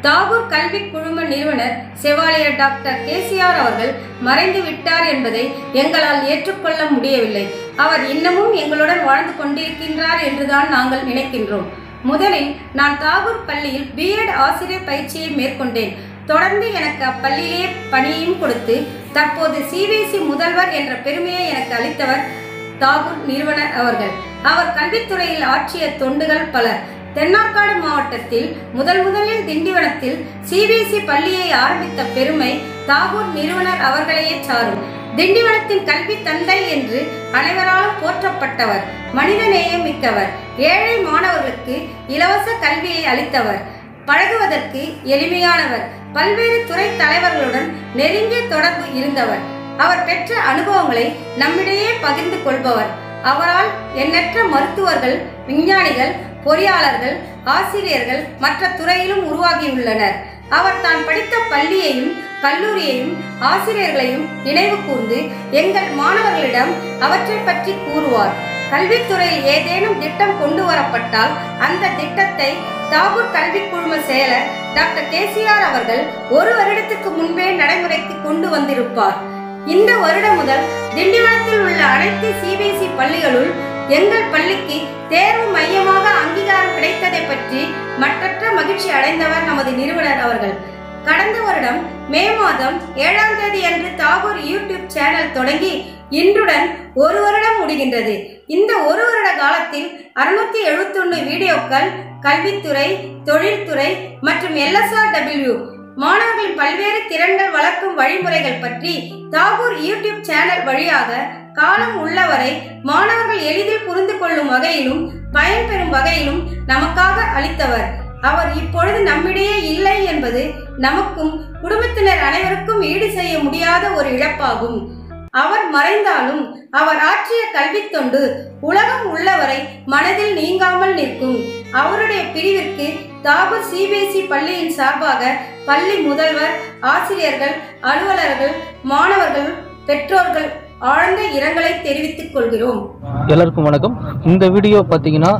தாகூர் கல்வி குழும நிறுவனர் செவாலியர் டாக்டர் கேசிஆர் அவர்கள் மறைந்து விட்டார் என்பதை எங்களால் ஏற்றுக்கொள்ள முடியவில்லை அவர் இன்னமும் எங்களுடன் வாழ்ந்து கொண்டிருக்கின்றார் என்றுதான் நாங்கள் நினைக்கின்றோம் முதலில் நான் தாகூர் பள்ளியில் பிஎட் ஆசிரியர் பயிற்சியை மேற்கொண்டேன் தொடர்ந்து எனக்கு அப்பள்ளியிலே பணியையும் கொடுத்து தற்போது சிபிஎஸ்இ முதல்வர் என்ற பெருமையை எனக்கு அளித்தவர் தாகூர் நிறுவனர் அவர்கள் அவர் கல்வித்துறையில் ஆற்றிய தொண்டுகள் பலர் தென்னார்காடு மாவட்டத்தில் முதல் முதலில் திண்டிவனத்தில் சிபிஎஸ்இ பள்ளியை ஆரம்பித்த பெருமை தாகூர் நிறுவனர் அவர்களையே சாரும் திண்டிவனத்தின் கல்வி தந்தை என்று அனைவராலும் போற்றப்பட்டவர் மனிதநேயம் மிக்கவர் ஏழை மாணவர்களுக்கு இலவச கல்வியை அளித்தவர் பழகுவதற்கு எளிமையானவர் பல்வேறு துறை தலைவர்களுடன் நெருங்கிய தொடர்பு இருந்தவர் அவர் பெற்ற அனுபவங்களை நம்மிடையே பகிர்ந்து கொள்பவர் அவரால் எண்ணற்ற மருத்துவர்கள் விஞ்ஞானிகள் பொறியாளர்கள் ஆசிரியர்கள் மற்ற துறையிலும் உருவாகியுள்ளனர் அவர் தான் படித்த பள்ளியையும் கல்லூரியையும் ஆசிரியர்களையும் நினைவு கூர்ந்து எங்கள் மாணவர்களிடம் அவற்றை பற்றி கூறுவார் கல்வித்துறையில் ஏதேனும் திட்டம் கொண்டு வரப்பட்டால் அந்த திட்டத்தை தாகூர் கல்வி குழும செயலர் டாக்டர் கேசிஆர் அவர்கள் ஒரு வருடத்துக்கு முன்பே நடைமுறைக்கு கொண்டு வந்திருப்பார் இந்த வருடம் முதல் திண்டிவனத்தில் உள்ள அனைத்து சிபிஎஸ்இ பள்ளிகளுள் எங்கள் பள்ளிக்கு தேர்வு மையமாக அங்கீகாரம் கிடைத்ததை பற்றி மற்றற்ற மகிழ்ச்சி அடைந்தவர் நமது நிறுவனர் அவர்கள் கடந்த வருடம் மே மாதம் ஏழாம் தேதி அன்று தாகூர் யூடியூப் சேனல் தொடங்கி இன்றுடன் ஒரு வருடம் முடிகின்றது இந்த ஒரு வருட காலத்தில் அறுநூத்தி எழுபத்தொன்னு வீடியோக்கள் கல்வித்துறை தொழில்துறை மற்றும் எல்எஸ்ஆர்டபிள்யூ மாணவர்களின் பல்வேறு திறன்கள் வளர்க்கும் வழிமுறைகள் பற்றி தாகூர் யூடியூப் சேனல் வழியாக காலம் உள்ளவரை மாணவர்கள் எளிதில் புரிந்து கொள்ளும் வகையிலும் பயன்பெறும் வகையிலும் நமக்காக அளித்தவர் அவர் இப்பொழுது நம்மிடையே இல்லை என்பது நமக்கும் குடும்பத்தினர் அனைவருக்கும் ஈடு செய்ய முடியாத ஒரு இழப்பாகும் அவர் மறைந்தாலும் அவர் ஆற்றிய கல்வித் தொண்டு உலகம் உள்ளவரை மனதில் நீங்காமல் நிற்கும் அவருடைய பிரிவிற்கு தாகூர் சிபிஎஸ்இ பள்ளியின் சார்பாக பள்ளி முதல்வர் ஆசிரியர்கள் அலுவலர்கள் மாணவர்கள் பெற்றோர்கள் ஆழ்ந்த இரங்கலை தெரிவித்துக் கொள்கிறோம் எல்லாருக்கும் வணக்கம் இந்த வீடியோ பார்த்தீங்கன்னா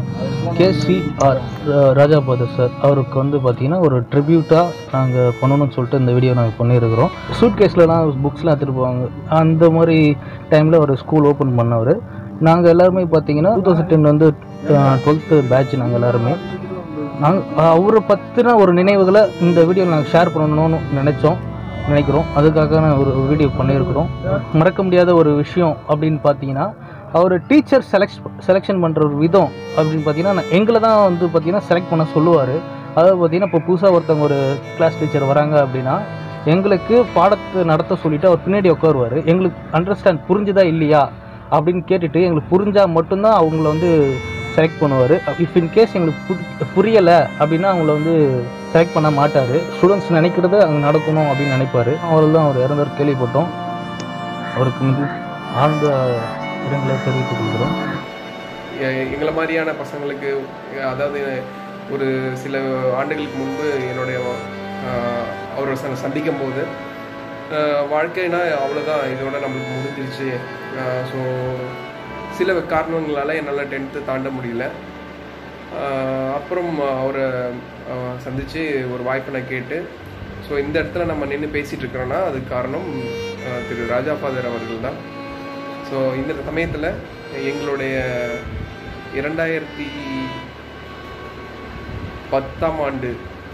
கேசிஆர் ராஜாபாதர் சார் அவருக்கு வந்து பார்த்தீங்கன்னா ஒரு ட்ரிபியூட்டாக நாங்கள் பண்ணணும்னு சொல்லிட்டு இந்த வீடியோ நாங்கள் பண்ணியிருக்கிறோம் சூட் கேஸ்லலாம் புக்ஸ்லாம் எடுத்துகிட்டு போவாங்க அந்த மாதிரி டைமில் ஒரு ஸ்கூல் ஓப்பன் பண்ணவர் நாங்கள் எல்லாருமே பார்த்தீங்கன்னா டூ தௌசண்ட் டென் வந்து டுவெல்த்து பேட்ச் நாங்கள் எல்லாருமே நாங்கள் அவரை பற்றின ஒரு நினைவுகளை இந்த வீடியோவில் நாங்கள் ஷேர் பண்ணணும்னு நினச்சோம் நினைக்கிறோம் அதுக்காக நான் ஒரு வீடியோ பண்ணியிருக்கிறோம் மறக்க முடியாத ஒரு விஷயம் அப்படின்னு பார்த்தீங்கன்னா அவர் டீச்சர் செலக்ட் செலெக்ஷன் பண்ணுற ஒரு விதம் அப்படின்னு பார்த்தீங்கன்னா நான் எங்களை தான் வந்து பார்த்தீங்கன்னா செலக்ட் பண்ண சொல்லுவார் அதாவது பார்த்தீங்கன்னா இப்போ புதுசாக ஒருத்தவங்க ஒரு கிளாஸ் டீச்சர் வராங்க அப்படின்னா எங்களுக்கு பாடத்தை நடத்த சொல்லிட்டு அவர் பின்னாடி உட்காருவார் எங்களுக்கு அண்டர்ஸ்டாண்ட் புரிஞ்சுதா இல்லையா அப்படின்னு கேட்டுட்டு எங்களுக்கு புரிஞ்சால் மட்டும்தான் அவங்கள வந்து செலக்ட் பண்ணுவார் இஃப் இன் கேஸ் எங்களுக்கு புரி- புரியலை அப்படின்னா அவங்கள வந்து செலக்ட் பண்ண மாட்டார் ஸ்டூடெண்ட்ஸ் நினைக்கிறது அங்கே நடக்கணும் அப்படின்னு நினைப்பார் அவர் தான் அவர் இறந்தார் கேள்விப்பட்டோம் அவருக்கு மிக ஆழ்ந்த இரங்கலை தெரிவித்துக் கொள்கிறோம் எ- எங்களை மாதிரியான பசங்களுக்கு அதாவது ஒரு சில ஆண்டுகளுக்கு முன்பு என்னுடைய ஆஹ், அவரை ச- சந்திக்கும் போது ஆஹ், வாழ்க்கைனா அவ்வளோதான் இதோட நம்மளுக்கு முடிஞ்சிருச்சு ஸோ சில காரணங்களால என்னால் டென்த்து தாண்ட முடியல ஆஹ், அப்புறம் அவரை சந்தித்து ஒரு வாய்ப்பை நான் கேட்டு ஸோ இந்த இடத்துல நம்ம நின்று பேசிகிட்டு இருக்கிறோன்னா அதுக்கு காரணம் ஆஹ், திரு ராஜா ஃபாதர் அவர்கள் தான் ஸோ இந்த சமயத்தில் எங்களுடைய இரண்டாயிரத்தி பத்தாம் ஆண்டு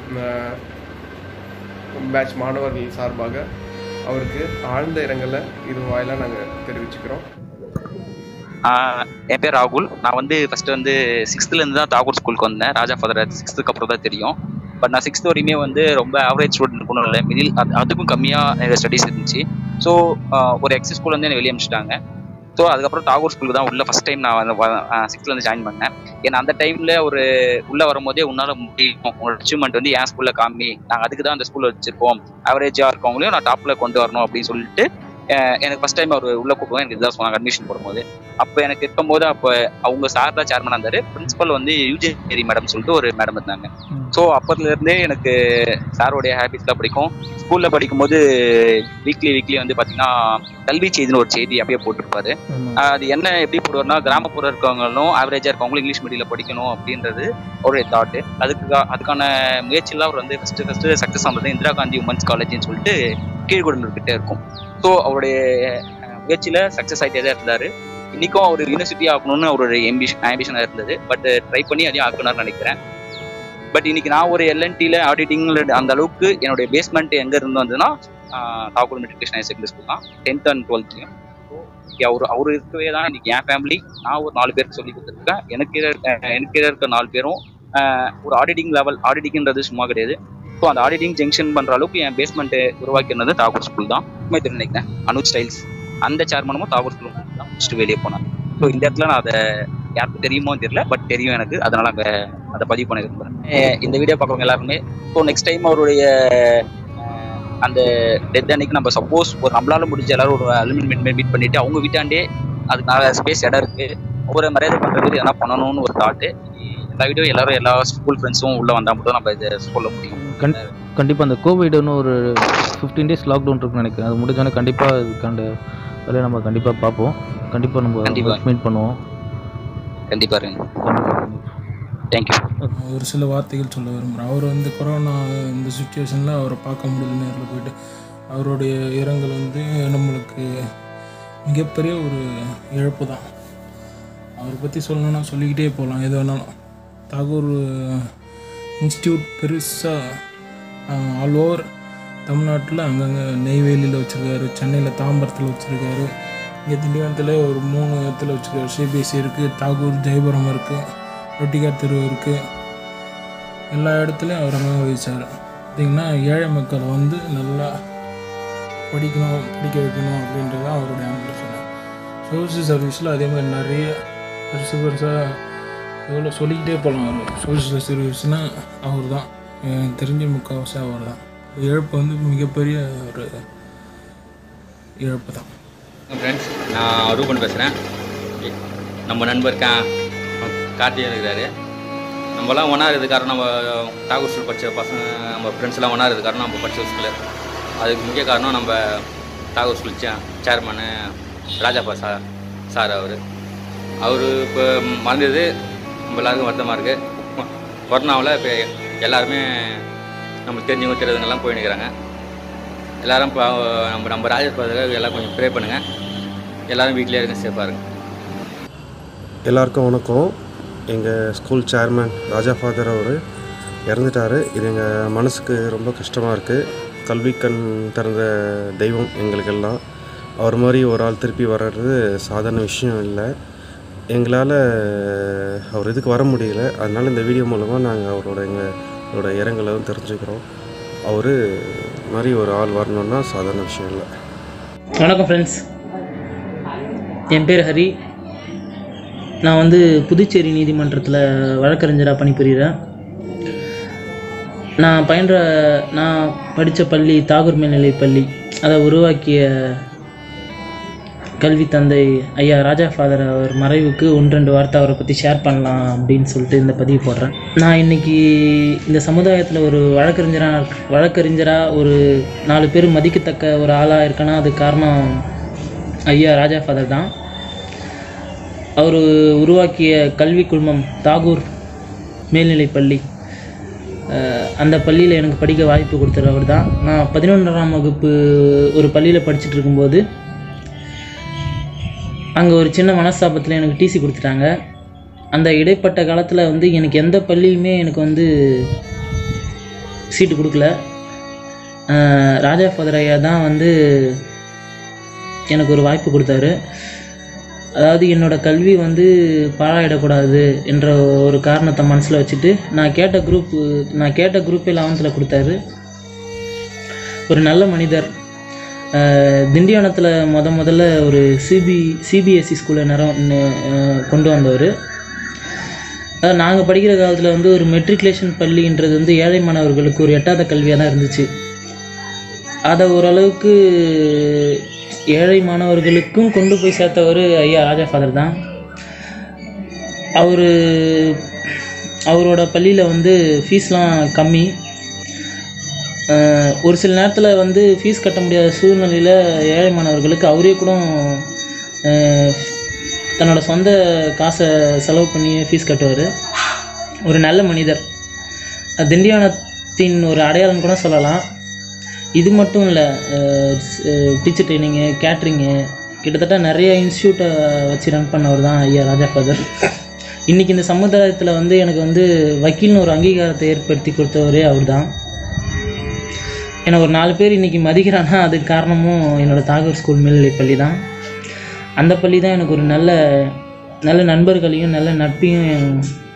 பேட்ச் மாணவர்கள் சார்பாக அவருக்கு ஆழ்ந்த இரங்கலை இது வாயிலாக நாங்கள் தெரிவிச்சுக்கிறோம் ஆஹ் என் பேர் ராகுல் நான் வந்து ஃபர்ஸ்ட் வந்து சிக்ஸ்த்ல இருந்து தான் தாகூர் ஸ்கூலுக்கு வந்தேன் ராஜா ஃபாதர் சிக்ஸ்த்துக்கு அப்புறம் தான் தெரியும் பட் நான் சிக்ஸ்த் வரையுமே வந்து ரொம்ப ஆவரேஜ் ஸ்டூடெண்ட் ஒன்றும் இல்லை மிடில் அதுக்கும் கம்மியாக என்னோட ஸ்டடீஸ் இருந்துச்சு ஸோ ஒரு எக்ஸஸ் ஸ்கூல் வந்து என்னை வெளியே அனுப்பிச்சிட்டாங்க ஸோ அதுக்கப்புறம் தாகூர் ஸ்கூலுக்கு தான் உள்ள ஃபர்ஸ்ட் டைம் நான் வந்து சிக்ஸ்த்ல இருந்து ஜாயின் பண்ணேன் ஏன்னா அந்த டைம்ல ஒரு உள்ள வரும்போதே உன்னால முடியும் உங்களோட அச்சீவ்மெண்ட் வந்து என் ஸ்கூல்ல காமி நாங்கள் அதுக்கு தான் அந்த ஸ்கூல்ல வச்சிருக்கோம் ஆவரேஜா இருக்கவங்களையும் நான் டாப்ல கொண்டு வரணும் அப்படின்னு சொல்லிட்டு அஹ் எனக்கு ஃபர்ஸ்ட் டைம் அவர் உள்ள கூப்பிடுவோம் எனக்கு இதுதான் சொன்னாங்க அட்மிஷன் போடும்போது அப்போ எனக்கு இருக்கும்போது அப்போ அவங்க சார் தான் சேர்மனாக இருந்தாரு பிரின்சிபல் வந்து யூஜிஏரி மேடம் சொல்லிட்டு ஒரு மேடம் இருந்தாங்க ஸோ அப்பத்துல இருந்தே எனக்கு சாரோடைய ஹேபிட்ஸ்லாம் பிடிக்கும் ஸ்கூல்ல படிக்கும்போது வீக்லி வீக்லி வந்து பார்த்தீங்கன்னா கல்வி செய்தின்னு ஒரு செய்தி அப்படியே போட்டிருப்பாரு ஆமாம் ஆஹ் அது என்ன எப்படி போடுவார்னா கிராமப்புற இருக்கவங்களும் ஆவரேஜா இருக்கவங்களும் இங்கிலீஷ் மீடியம்ல படிக்கணும் அப்படின்றது அவருடைய தாட்டு அதுக்கு அதுக்கான முயற்சியெல்லாம் அவர் வந்து ஃபர்ஸ்ட் ஃபர்ஸ்ட் சக்ஸஸ் ஆனது இந்திரா காந்தி உமன்ஸ் காலேஜ்னு சொல்லிட்டு கீழ்குடலூர் கிட்ட இருக்கும் ஸோ அவருடைய அஹ், முயற்சியில சக்ஸஸ் ஆகிட்டே தான் இருந்தாரு இன்னைக்கும் அவர் யூனிவர்சிட்டி ஆகணும்னு அவருடைய எம்பிஷன் ஆம்பிஷனாக இருந்தது பட் ட்ரை பண்ணி அதையும் ஆக்கணும்னு நினைக்கிறேன் பட் இன்னைக்கு நான் ஒரு எல்என்டியில் ஆடிட்டிங்ல அந்த அளவுக்கு என்னுடைய பேஸ்மெண்ட் எங்க இருந்து வந்ததுன்னா Thakur matriculation higher secondary school தான் டென்த் அண்ட் டுவெல்த்லையும் அவர் அவர் இருக்கவே தான் இன்னைக்கு என் ஃபேமிலி நான் ஒரு நாலு பேருக்கு சொல்லி கொடுத்துருக்கேன் எனக்கு கீழ இருக்க- எனக்கு கீழ இருக்க நாலு பேரும் ஆஹ், ஒரு ஆடிட்டிங் லெவல் ஆடிட்டிங்ன்றது சும்மா கிடையாது ஸோ அந்த ஆடிட்டிங் ஜங்ஷன் பண்ற அளவுக்கு என் பேஸ்மெண்ட் உருவாக்கினது தாக்கூர் ஸ்கூல் தான் உண்மை தெரியும் நினைக்கிறேன் அனுஜ் ஸ்டைல்ஸ் அந்த சேர்மனும் தாக்கூர் ஸ்கூல் தான் ஃபஸ்ட்டு வெளியே போனாங்க ஸோ இந்த இடத்துல நான் அதை யாருக்கும் தெரியுமோ தெரியல பட் தெரியும் எனக்கு அதனால அங்கே அதை பதிவு பண்ண விரும்புகிறேன் அஹ் இந்த வீடியோ பார்க்குறவங்க எல்லாருமே ஸோ நெக்ஸ்ட் டைம் அவருடைய அஹ், அந்த டெத் அன்னைக்கு நம்ம சப்போஸ் ஒரு நம்மளால முடிஞ்ச எல்லாரும் ஒரு அலுமினியம் மீட் பண்ணிட்டு அவங்க வீட்டாண்டே அதுக்கு நிறைய ஸ்பேஸ் இடம் இருக்கு ஒவ்வொரு மரியாதை பண்ற மாதிரி எதனா பண்ணணும்னு ஒரு தாட்டு எல்லா வீடியோ எல்லாரும் எல்லா ஸ்கூல் ஃப்ரெண்ட்ஸும் உள்ள வந்தா மட்டும் நம்ம இதை சொல்ல முடியும் கண் கண்டிப்பாக அந்த கோவிட்னு ஒரு ஃபிஃப்டீன் டேஸ் லாக்டவுன் இருக்குன்னு நினைக்கிறேன் அது முடிஞ்சோடனே கண்டிப்பாக இதுக்காண்ட வேலையை நம்ம கண்டிப்பாக பார்ப்போம் கண்டிப்பாக கண்டிப்பா. நம்ம மீட் பண்ணுவோம் கண்டிப்பா இருங்க தேங்க்யூ ஒரு சில வார்த்தைகள் சொல்ல விரும்புகிறேன் அவர் வந்து கொரோனா இந்த சுச்சுவேஷனில் அவரை பார்க்க முடியல நேரில் போயிட்டு அவருடைய இரங்கல் வந்து நம்மளுக்கு மிகப்பெரிய ஒரு இழப்பு தான் அவரை பற்றி சொல்லணும்னா சொல்லிக்கிட்டே போகலாம் எது வேணாலும் தாகூர் இன்ஸ்டியூட் பெருசாக ஆல் ஓவர் தமிழ்நாட்டில் அங்கங்கே நெய்வேலியில் வச்சுருக்காரு சென்னையில் தாம்பரத்தில் வச்சுருக்காரு இங்கே திண்டிவனத்தில் ஒரு மூணு இடத்துல வச்சுருக்காரு சிபிஎஸ்சி இருக்குது தாகூர் ஜெயபுரம் இருக்குது ரொட்டிகா தெரு இருக்குது எல்லா இடத்துலையும் அவர் அங்கே வகிச்சார் பார்த்திங்கன்னா ஏழை மக்களை வந்து நல்லா படிக்கணும் படிக்க வைக்கணும் அப்படின்றது தான் அவருடைய ஆம்பிஷன் சோசியல் சர்வீஸில் அதே மாதிரி நிறைய பெருசு பெருசாக எவ்வளோ சொல்லிக்கிட்டே போகலாம் அவர் சோசியல் சர்வீஸ்னால் அவர் தான் எனக்கு தெரிஞ்ச முக்கால்வாசி அவர் தான் இழப்பு வந்து மிகப்பெரிய ஒரு இழப்பு தான் ஃப்ரெண்ட்ஸ் நான் ரூபன் பேசுகிறேன் நம்ம நண்பர் கா கார்த்திகன் இருக்கிறாரு நம்மலாம் ஒன்றா இருக்கிறது காரணம் நம்ம தாகூர் ஸ்கூல் படித்த பசங்க நம்ம ஃப்ரெண்ட்ஸ்லாம் ஒன்றா இருக்கிறது காரணம் நம்ம படித்த ஸ்கூலில் அதுக்கு முக்கிய காரணம் நம்ம தாகூர் ஸ்கூல் சே சேர்மனு ராஜாப்பா சார் சார் அவர் அவர் இப்போ மறந்தது நம்ம எல்லாருக்கும் வருத்தமாக இருக்குது கொரோனாவில் இப்போ எல்லாருமே நம்மளுக்கு தெரிஞ்சவங்க தெரியாதவங்கெல்லாம் போய் நிற்கிறாங்க எல்லாரும் இப்போ நம்ம நம்ம ராஜபாதுகாக எல்லாம் கொஞ்சம் ப்ரே பண்ணுங்கள் எல்லாரும் வீட்டிலே இருங்க சேஃபாக இருங்க எல்லாருக்கும் வணக்கம் எங்கள் ஸ்கூல் சேர்மேன் ராஜா ஃபாதர் அவர் இறந்துட்டார் இது எங்கள் மனசுக்கு ரொம்ப கஷ்டமாக இருக்குது கல்வி கண் திறந்த தெய்வம் எங்களுக்கெல்லாம் அவர் மாதிரி ஒரு ஆள் திருப்பி வர்றது சாதாரண விஷயம் இல்லை எங்களால் அவர் இதுக்கு வர முடியல அதனால் இந்த வீடியோ மூலமாக நாங்கள் அவரோட எங்களோட இரங்கலை வந்து தெரிஞ்சுக்கிறோம் அவர் மாதிரி ஒரு ஆள் வரணுன்னா சாதாரண விஷயம் இல்லை வணக்கம் ஃப்ரெண்ட்ஸ் என் பேர் ஹரி நான் வந்து புதுச்சேரி நீதிமன்றத்தில் வழக்கறிஞராக பணிபுரிகிறேன் நான் பயின்ற நான் படித்த பள்ளி தாகூர் மேல்நிலைப் பள்ளி அதை உருவாக்கிய கல்வி தந்தை ஐயா ராஜா ஃபாதர் அவர் மறைவுக்கு ஒன்று ரெண்டு வார்த்தை அவரை பற்றி ஷேர் பண்ணலாம் அப்படின்னு சொல்லிட்டு இந்த பதிவு போடுறேன் நான் இன்னைக்கு இந்த சமுதாயத்தில் ஒரு வழக்கறிஞராக வழக்கறிஞராக ஒரு நாலு பேர் மதிக்கத்தக்க ஒரு ஆளாக இருக்கேன்னா அது காரணம் ஐயா ராஜா ஃபாதர் தான் அவர் உருவாக்கிய கல்வி குழுமம் தாகூர் மேல்நிலைப் பள்ளி அஹ் அந்த பள்ளியில் எனக்கு படிக்க வாய்ப்பு கொடுத்தவர் அவர் தான் நான் பதினொன்றாம் வகுப்பு ஒரு பள்ளியில் படிச்சுட்டு இருக்கும்போது அங்கே ஒரு சின்ன மனஸ்தாபத்தில் எனக்கு டிசி கொடுத்துட்டாங்க அந்த இடைப்பட்ட காலத்தில் வந்து எனக்கு எந்த பள்ளியுமே எனக்கு வந்து சீட்டு கொடுக்கல அஹ் ராஜா ஃபாதர் ஐயா தான் வந்து எனக்கு ஒரு வாய்ப்பு கொடுத்தாரு அதாவது என்னோட கல்வி வந்து பாழாயிடக்கூடாது என்ற ஒரு காரணத்தை மனசில் வச்சுட்டு நான் கேட்ட குரூப் நான் கேட்ட குரூப்பே லெவன்த்தில் கொடுத்தாரு ஒரு நல்ல மனிதர் அஹ் திண்டிவனத்தில் முத முதல்ல ஒரு சிபி சிபிஎஸ்சி ஸ்கூலை நிறம் கொண்டு வந்தவர் அதாவது நாங்கள் படிக்கிற காலத்தில் வந்து ஒரு மெட்ரிகுலேஷன் பள்ளின்றது வந்து ஏழை மாணவர்களுக்கு ஒரு எட்டாத கல்வியாக தான் இருந்துச்சு அதை ஓரளவுக்கு ஏழை மாணவர்களுக்கும் கொண்டு போய் சேர்த்தவர் ஐயா ராஜா ஃபாதர் தான் அவர் அவரோட பள்ளியில் வந்து ஃபீஸ்லாம் கம்மி அஹ் ஒரு சில நேரத்தில் வந்து ஃபீஸ் கட்ட முடியாத சூழ்நிலையில் ஏழை மாணவர்களுக்கு அவரே கூட அஹ், தன்னோட சொந்த காசை செலவு பண்ணி ஃபீஸ் கட்டுவார் ஒரு நல்ல மனிதர் அது திண்டிவனத்தின் ஒரு அடையாளம் கூட சொல்லலாம் இது மட்டும் இல்லை டீச்சர் ட்ரைனிங்கு கேட்ரிங்கு கிட்டத்தட்ட நிறைய இன்ஸ்டியூட்டை வச்சு ரன் பண்ணவர் தான் ஐயா ராஜா ஃபாதர் இன்றைக்கி இந்த சமுதாயத்தில் வந்து எனக்கு வந்து வக்கீல்னு ஒரு அங்கீகாரத்தை ஏற்படுத்தி கொடுத்தவரே அவர் தான் என்னை ஒரு நாலு பேர் இன்றைக்கி மதிக்கிறான்னா அதுக்கு காரணமும் என்னோடய தாகூர் ஸ்கூல் மேல்நிலைப் பள்ளி தான் அந்த பள்ளி தான் எனக்கு ஒரு நல்ல நல்ல நண்பர்களையும் நல்ல நட்பையும்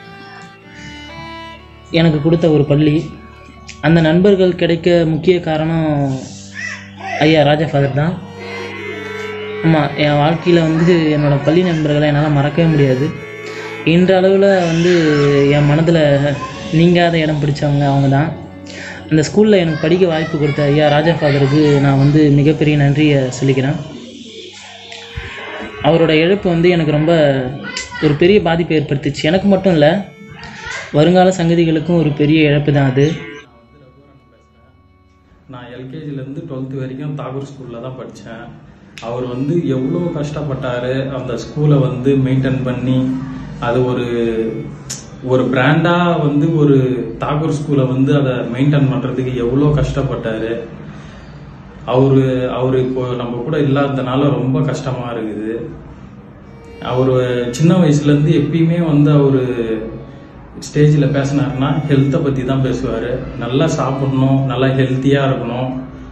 எனக்கு கொடுத்த ஒரு பள்ளி அந்த நண்பர்கள் கிடைக்க முக்கிய காரணம் ஐயா ராஜா ஃபாதர் தான் ஆமாம் என் வாழ்க்கையில் வந்து என்னோடய பள்ளி நண்பர்களை என்னால் மறக்கவே முடியாது இன்றளவில் வந்து என் மனதில் நீங்காத இடம் பிடிச்சவங்க அவங்க தான் அந்த ஸ்கூலில் எனக்கு படிக்க வாய்ப்பு கொடுத்த ஐயா ராஜா ஃபாதருக்கு நான் வந்து மிகப்பெரிய நன்றியை சொல்லிக்கிறேன் அவரோட இழப்பு வந்து எனக்கு ரொம்ப ஒரு பெரிய பாதிப்பை ஏற்படுத்துச்சு எனக்கு மட்டும் இல்லை வருங்கால சங்கதிகளுக்கும் ஒரு பெரிய இழப்பு தான் அது நான் எல்கேஜிலேருந்து டுவெல்த்து வரைக்கும் தாகூர் ஸ்கூலில் தான் படித்தேன் அவர் வந்து எவ்வளோ கஷ்டப்பட்டார் அந்த ஸ்கூலை வந்து மெயின்டைன் பண்ணி அது ஒரு ஒரு பிராண்டாக வந்து ஒரு தாகூர் ஸ்கூலை வந்து அதை மெயின்டைன் பண்ணுறதுக்கு எவ்வளோ கஷ்டப்பட்டார் அவர் அவர் இப்போ நம்ம கூட இல்லாததுனால ரொம்ப கஷ்டமாக இருக்குது அவர் சின்ன வயசுலேருந்து எப்பயுமே வந்து அவர் ஸ்டேஜில் பேசினாருன்னா ஹெல்த்தை பற்றி தான் பேசுவார் நல்லா சாப்பிடணும் நல்லா ஹெல்த்தியாக இருக்கணும்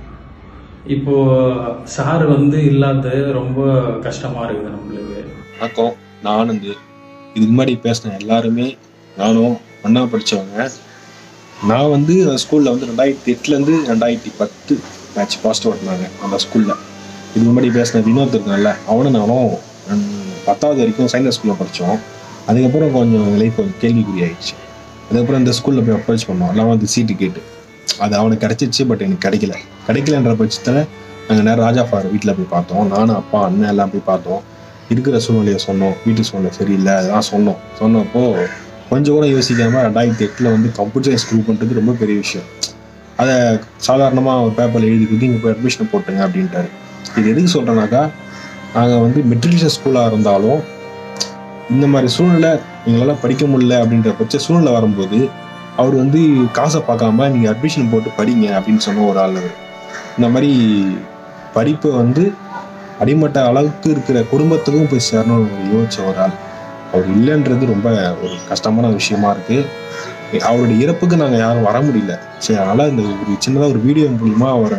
இப்போ சார் வந்து இல்லாத ரொம்ப கஷ்டமாக இருக்குது நம்மளுக்கு வணக்கம் நான் ஆனந்த் இதுக்கு முன்னாடி பேசின எல்லாருமே நானும் ஒன்றா படித்தவங்க நான் வந்து ஸ்கூலில் வந்து ரெண்டாயிரத்தி எட்டுலேருந்து ரெண்டாயிரத்தி பத்து மேட்ச் பாஸ்ட் ஓட்டினாங்க அந்த ஸ்கூலில் இதுக்கு முன்னாடி பேசின வினோத் இருக்கான்ல அவனும் நானும் ஹம், பத்தாவது வரைக்கும் சைனஸ் ஸ்கூலில் படித்தோம் அதுக்கப்புறம் கொஞ்சம் லைஃப் கொஞ்சம் கேள்விக்குறி ஆயிடுச்சு அதுக்கப்புறம் இந்த ஸ்கூலில் போய் அப்ரோச் பண்ணோம் லெவன்த்து சீட்டு கேட்டு அது அவனுக்கு கிடைச்சிச்சு பட் எனக்கு கிடைக்கல கிடைக்கலன்ற பட்சத்தில் நாங்கள் நேரம் ராஜா ஃபார் வீட்டில் போய் பார்த்தோம் நானும் அப்பா அண்ணன் எல்லாம் போய் பார்த்தோம் இருக்கிற சூழ்நிலையை சொன்னோம் வீட்டு சூழ்நிலை சரியில்லை அதெல்லாம் சொன்னோம் சொன்னப்போ கொஞ்சம் கூட யோசிக்காம ரெண்டாயிரத்தி எட்டில் வந்து கம்ப்யூட்டர் சயின்ஸ் குரூப் பண்ணுறது ரொம்ப பெரிய விஷயம் அதை சாதாரணமாக ஒரு பேப்பரில் எழுதி கொடுத்து இங்கே போய் அட்மிஷன் போட்டுங்க அப்படின்ட்டாரு இது எதுக்கு சொல்கிறேன்னாக்கா நாங்கள் வந்து மெட்ரிகுலேஷன் ஸ்கூலாக இருந்தாலும் இந்த மாதிரி சூழ்நிலை எங்களால் படிக்க முடியல அப்படின்ற பட்ச சூழ்நிலை வரும்போது அவர் வந்து காசை பார்க்காம நீங்கள் அட்மிஷன் போட்டு படிங்க அப்படின்னு சொன்ன ஒரு ஆள் அவர் இந்த மாதிரி படிப்பை வந்து அடிமட்ட அளவுக்கு இருக்கிற குடும்பத்துக்கும் போய் சேரணும்னு யோசிச்ச ஒரு ஆள் அவர் இல்லைன்றது ரொம்ப ஒரு கஷ்டமான விஷயமா இருக்கு அவருடைய இறப்புக்கு நாங்கள் யாரும் வர முடியல சரி அதனால இந்த ஒரு சின்னதாக ஒரு வீடியோ மூலியமா அவரை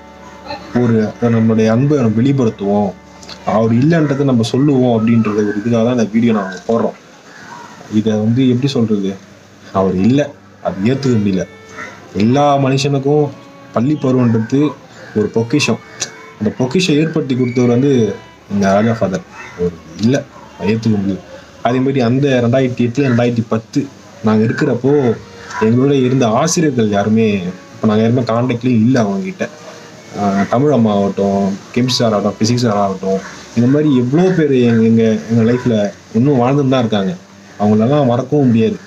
ஒரு நம்மளுடைய அன்பை நம்ம வெளிப்படுத்துவோம் அவர் இல்லைன்றதை நம்ம சொல்லுவோம் அப்படின்றத ஒரு இதுக்காக தான் இந்த வீடியோ நாங்கள் போடுறோம் இதை வந்து எப்படி சொல்றது அவர் இல்லை அது ஏற்றுக்க முடியல எல்லா மனுஷனுக்கும் பள்ளி பருவன்றது ஒரு பொக்கிஷம் அந்த பொக்கிஷம் ஏற்படுத்தி கொடுத்தவர் வந்து இந்த ராஜா ஃபாதர் ஒரு இல்லை ஏற்றுக்க முடியும் அதே மாதிரி அந்த ரெண்டாயிரத்தி எட்டில் ரெண்டாயிரத்தி பத்து நாங்கள் இருக்கிறப்போ எங்களோட இருந்த ஆசிரியர்கள் யாருமே இப்போ நாங்கள் யாருமே காண்டாக்ட்லேயும் இல்லை அவங்ககிட்ட ஆஹ் தமிழ் அம்மா ஆகட்டும் கெமிஸ்ட்ரி சார் ஆகட்டும் ஃபிசிக்ஸ் சார் ஆகட்டும் இந்த மாதிரி எவ்வளோ பேர் எங்கள் எங்கள் எங்கள் லைஃப்பில் இன்னும் வாழ்ந்துட்டு தான் இருக்காங்க அவங்களெல்லாம் மறக்கவும் முடியாது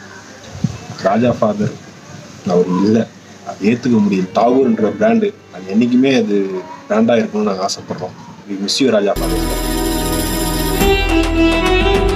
ராஜா ஃபாதர் அவர் இல்லை அது ஏற்றுக்க முடியும் டாகூர்ன்ற பிராண்டு அது என்றைக்குமே அது பிராண்டாக இருக்கணும்னு நாங்கள் ஆசைப்படுறோம் மிஸ் யூ ராஜா ஃபாதர்